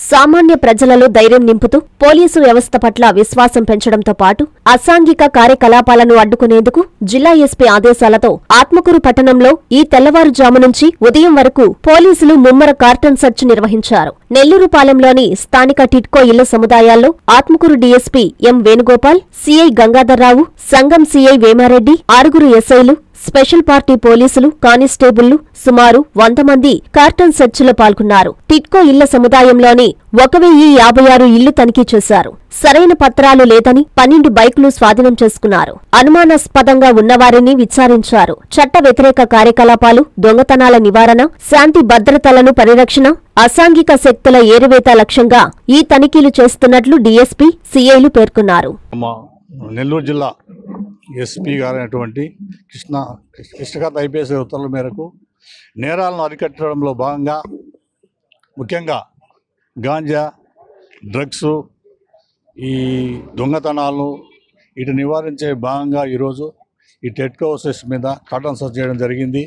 సామాన్య ప్రజలలో ధైర్యం నింపుతూ పోలీసు వ్యవస్థ పట్ల విశ్వాసం పెంచడంతో పాటు అసాంఘిక కార్యకలాపాలను అడ్డుకునేందుకు జిల్లా ఎస్పీ ఆదేశాలతో ఆత్మకూరు పట్టణంలో ఈ తెల్లవారుజాము నుంచి ఉదయం వరకు పోలీసులు ముమ్మర కార్టన్ సెర్చ్ నిర్వహించారు నెల్లూరుపాలెంలోని స్థానిక టిట్కో ఇళ్ల సముదాయాల్లో Atmakur DSP M Venugopal CI Gangadharrao Sangam CI Vemareddy ఆరుగురు ఎస్ఐలు స్పెషల్ పార్టీ పోలీసులు కానిస్టేబుళ్లు సుమారు వంద మంది కార్టన్ సెర్చ్లో పాల్గొన్నారు టిట్కో ఇళ్ల సముదాయంలోని ఒక వెయ్యి యాభై ఆరు ఇళ్లు తనిఖీ చేశారు సరైన పత్రాలు లేదని పన్నెండు బైకులు స్వాధీనం చేసుకున్నారు అనుమానాస్పదంగా ఉన్నవారిని విచారించారు చట్ట వ్యతిరేక కార్యకలాపాలు దొంగతనాల నివారణ శాంతి భద్రతలను పరిరక్షణ అసాంఘిక శక్తుల ఏరివేత లక్ష్యంగా ఈ తనిఖీలు చేస్తున్నట్లు డీఎస్పీ సీఐలు పేర్కొన్నారు మా నెల్లూరు జిల్లా ఎస్పీ గారైనటువంటి కృష్ణ కృష్ణకాంత్ ఐపీఎస్ ఉత్తర్వుల మేరకు నేరాలను అరికట్టడంలో భాగంగా ముఖ్యంగా గాంజా డ్రగ్స్ ఈ దొంగతనాలను వీటి నివారించే భాగంగా ఈరోజు ఈ టెట్కో హౌసెస్ మీద కాటన్ సర్చ్ చేయడం జరిగింది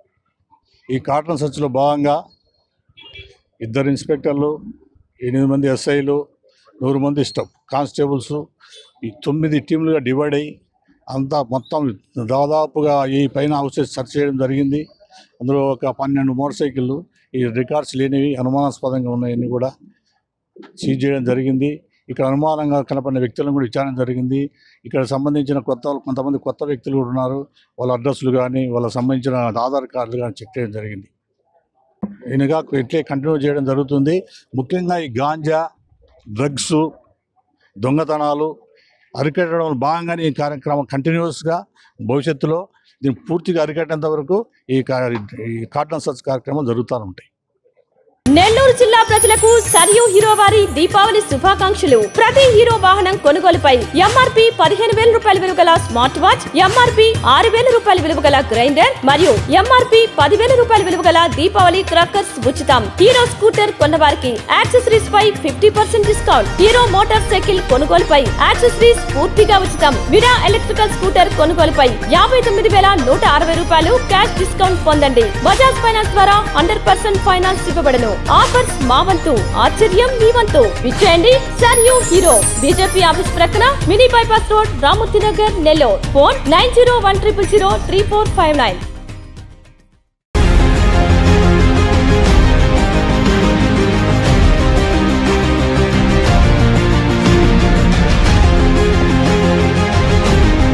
ఈ కాటన్ సర్చ్లో భాగంగా ఇద్దరు ఇన్స్పెక్టర్లు ఎనిమిది మంది ఎస్ఐలు నూరు మంది స్టాఫ్ కానిస్టేబుల్స్ ఈ తొమ్మిది టీంలుగా డివైడ్ అయ్యి అంతా మొత్తం దాదాపుగా ఈ పైన హౌసెస్ సెర్చ్ చేయడం జరిగింది అందులో ఒక పన్నెండు మోటార్ సైకిళ్ళు ఈ రికార్డ్స్ లేనివి అనుమానాస్పదంగా ఉన్నాయని కూడా సీజ్ చేయడం జరిగింది ఇక్కడ అనుమానంగా కనపడిన వ్యక్తులను కూడా విచారణ జరిగింది ఇక్కడ సంబంధించిన కొత్త కొంతమంది కొత్త వ్యక్తులు కూడా ఉన్నారు వాళ్ళ అడ్రస్లు కానీ వాళ్ళకి సంబంధించిన ఆధార్ కార్డులు కానీ చెక్ చేయడం జరిగింది ఈయనగా ఇట్లే కంటిన్యూ చేయడం జరుగుతుంది ముఖ్యంగా ఈ గాంజా డ్రగ్స్ దొంగతనాలు అరికట్టడంలో భాగంగానే ఈ కార్యక్రమం కంటిన్యూస్గా భవిష్యత్తులో దీన్ని పూర్తిగా అరికట్టేంత వరకు ఈ కా- ఈ కాటన్ సర్చ్ కార్యక్రమాలు జరుగుతూ ఉంటాయి నెల్లూరు జిల్లా ప్రజలకు సరియు హీరో వారి దీపావళి శుభాకాంక్షలు ప్రతి హీరో వాహనం కొనుగోలుపై ఎంఆర్పి పదిహేను వేల రూపాయల విలువ గల స్మార్ట్ వాచ్ ఎంఆర్పి ఆరు వేల రూపాయల విలువ గల గ్రైండర్ మరియు ఎంఆర్పి పదివేల రూపాయల విలువ గల దీపావళి క్రాకర్స్ ఉచితం హీరో స్కూటర్ కొన్న వారికి యాక్సెసరీస్ పై fifty percent discount Hero motorcycle కొనుగోలుపై యాక్సెసరీస్ పూర్తిగా ఉచితం విరా ఎలక్ట్రికల్ స్కూటర్ కొనుగోలుపై యాభై తొమ్మిది వేల నూట అరవై రూపాయలు క్యాష్ డిస్కౌంట్ పొందండి బజాజ్ ఫైనాన్స్ ద్వారా హండ్రెడ్ పర్సెంట్ ఫైనాన్స్ ఇవ్వబడను ఆఫర్స్ మా వంతు ఆశ్చర్యం మీ వంతు విచ్చేయండి sir you Hero BJP office ప్రక్కన mini bypass road Ramamurthy Nagar Nellore phone nine zero one triple zero three four five nine